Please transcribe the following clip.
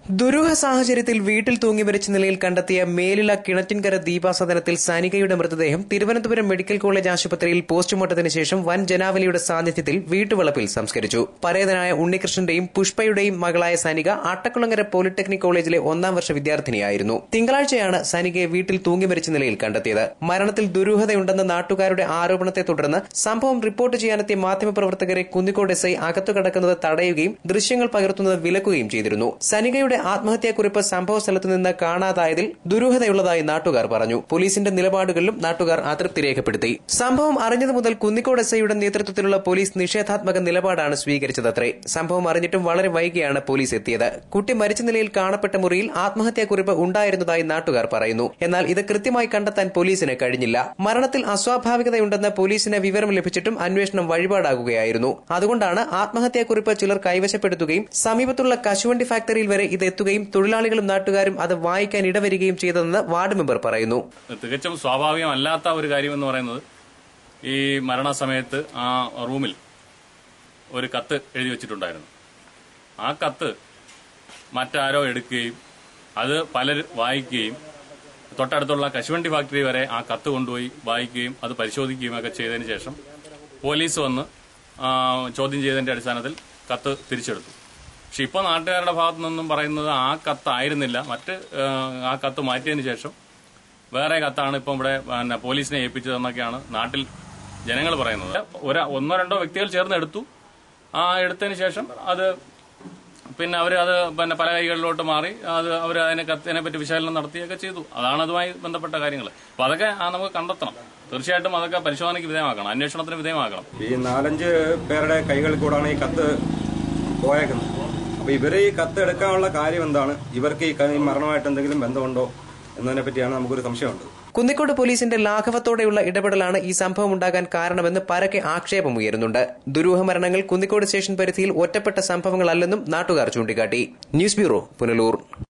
ദുരൂഹ സാഹചര്യത്തിൽ വീട്ടിൽ തൂങ്ങി മരിച്ച നിലയിൽ കണ്ടെത്തിയ മേലില കിണറ്റിൻകര ദീപാസദനത്തിൽ സനികയുടെ മൃതദേഹം തിരുവനന്തപുരം മെഡിക്കൽ കോളേജ് ആശുപത്രിയിൽ പോസ്റ്റ്മോർട്ടത്തിന് ശേഷം വൻ ജനാവലിയുടെ സാന്നിധ്യത്തിൽ വീട്ടുവളപ്പിൽ സംസ്കരിച്ചു പരേതനായ ഉണ്ണികൃഷ്ണന്റെയും പുഷ്പയുടെയും മകളായ സനിക അട്ടക്കുളങ്ങര പോളിടെക്നിക് കോളേജിലെ ഒന്നാം വർഷ വിദ്യാർത്ഥിനിയായിരുന്നു തിങ്കളാഴ്ചയാണ് സനികയെ വീട്ടിൽ തൂങ്ങി മരിച്ച നിലയിൽ കണ്ടെത്തിയത് മരണത്തിൽ ദുരൂഹതയുണ്ടെന്ന നാട്ടുകാരുടെ ആരോപണത്തെ തുടർന്ന് സംഭവം റിപ്പോർട്ട് ചെയ്യാനെത്തിയ മാധ്യമപ്രവർത്തകരെ കുന്നിക്കോട് എസ് ഐ അകത്തു കടക്കുന്നത് തടയുകയും ദൃശ്യങ്ങൾ പകർത്തുന്നത് വിലക്കുകയും ചെയ്തിരുന്നു സനികയുടെ ആത്മഹത്യാക്കുറിപ്പ് സംഭവ സ്ഥലത്ത് നിന്ന് കാണാതായതിൽ ദുരൂഹതയുള്ളതായി നാട്ടുകാർ പറഞ്ഞു പോലീസിന്റെ നിലപാടുകളിലും നാട്ടുകാർ അതൃപ്തി രേഖപ്പെടുത്തി സംഭവം അറിഞ്ഞതു മുതൽ കുന്നിക്കോട് എസ് ഐയുടെ നേതൃത്വത്തിലുള്ള പോലീസ് നിഷേധാത്മക നിലപാടാണ് സ്വീകരിച്ചതത്രേ സംഭവം അറിഞ്ഞിട്ടും വളരെ വൈകിയാണ് പോലീസ് എത്തിയത് കുട്ടി മരിച്ച നിലയിൽ കാണപ്പെട്ട മുറിയിൽ ആത്മഹത്യാക്കുറിപ്പ് ഉണ്ടായിരുന്നതായി നാട്ടുകാർ പറയുന്നു എന്നാൽ ഇത് കൃത്യമായി കണ്ടെത്താൻ പോലീസിന് കഴിഞ്ഞില്ല മരണത്തിൽ അസ്വാഭാവികതയുണ്ടെന്ന് പോലീസിന് വിവരം ലഭിച്ചിട്ടും അന്വേഷണം വഴിപാടാകുകയായിരുന്നു അതുകൊണ്ടാണ് ആത്മഹത്യാക്കുറിപ്പ് ചിലർ കൈവശപ്പെടുത്തുകയും സമീപത്തുള്ള കശുവണ്ടി ഫാക്ടറിയിൽ വരെ ഇത് എത്തുകയും തൊഴിലാളികളും നാട്ടുകാരും അത് വായിക്കാൻ ഇടവരികയും ചെയ്തതെന്ന് വാർഡ് മെമ്പർ പറയുന്നു തികച്ചും സ്വാഭാവികമല്ലാത്ത ഒരു കാര്യം എന്ന് പറയുന്നത് ഈ മരണസമയത്ത് ആ റൂമിൽ ഒരു കത്ത് എഴുതി വെച്ചിട്ടുണ്ടായിരുന്നു ആ കത്ത് മറ്റാരോ എടുക്കുകയും അത് പലർ വായിക്കുകയും തൊട്ടടുത്തുള്ള കശുവണ്ടി ഫാക്ടറി വരെ ആ കത്ത് കൊണ്ടുപോയി വായിക്കുകയും അത് പരിശോധിക്കുകയും ഒക്കെ ചെയ്തതിന് ശേഷം പോലീസ് വന്ന് ആ, ചോദ്യം ചെയ്തതിന്റെ അടിസ്ഥാനത്തിൽ കത്ത് തിരിച്ചെടുത്തു പക്ഷെ ഇപ്പോൾ നാട്ടുകാരുടെ ഭാഗത്തു നിന്നും പറയുന്നത് ആ കത്തായിരുന്നില്ല മറ്റ് ആ, ആ കത്ത് മാറ്റിയതിന് ശേഷം വേറെ കത്താണ് ഇപ്പം ഇവിടെ പിന്നെ പോലീസിനെ ഏൽപ്പിച്ചതെന്നൊക്കെയാണ് നാട്ടിൽ ജനങ്ങൾ പറയുന്നത് ഒരു ഒന്നോ രണ്ടോ വ്യക്തികൾ ചേർന്ന് എടുത്തു ആ എടുത്തതിന് ശേഷം അത് പിന്നെ അവർ അത് പിന്നെ പല കൈകളിലോട്ട് മാറി അത് അവർ അതിനെ കത്തിനെ പറ്റി വിശകലനം നടത്തിയൊക്കെ ചെയ്തു അതാണ് അതുമായി ബന്ധപ്പെട്ട കാര്യങ്ങൾ അപ്പൊ അതൊക്കെ ആ നമുക്ക് കണ്ടെത്തണം തീർച്ചയായിട്ടും അതൊക്കെ പരിശോധനയ്ക്ക് വിധേയമാക്കണം അന്വേഷണത്തിന് വിധേയമാക്കണം ഈ നാലഞ്ച് പേരുടെ കൈകളിൽ കൂടാണ് ഈ കത്ത് പോയേക്കുന്നത് അപ്പൊ ഇവര് ഈ കത്ത് എടുക്കാനുള്ള കാര്യം എന്താണ് ഇവർക്ക് ഈ ക- ഈ മരണമായിട്ട് എന്തെങ്കിലും ബന്ധമുണ്ടോ എന്നതിനെ പറ്റിയാണ് നമുക്കൊരു സംശയമുണ്ട് കുന്നിക്കോട് പോലീസിന്റെ ലാഘവത്തോടെയുള്ള ഇടപെടലാണ് ഈ സംഭവം ഉണ്ടാകാൻ കാരണമെന്ന് പരക്കെ ആക്ഷേപം ഉയരുന്നുണ്ട് ദുരൂഹ മരണങ്ങൾ കുന്നിക്കോട് സ്റ്റേഷൻ പരിധിയിൽ ഒറ്റപ്പെട്ട സംഭവങ്ങളല്ലെന്നും നാട്ടുകാർ ചൂണ്ടിക്കാട്ടി ന്യൂസ് ബ്യൂറോ പുനലൂർ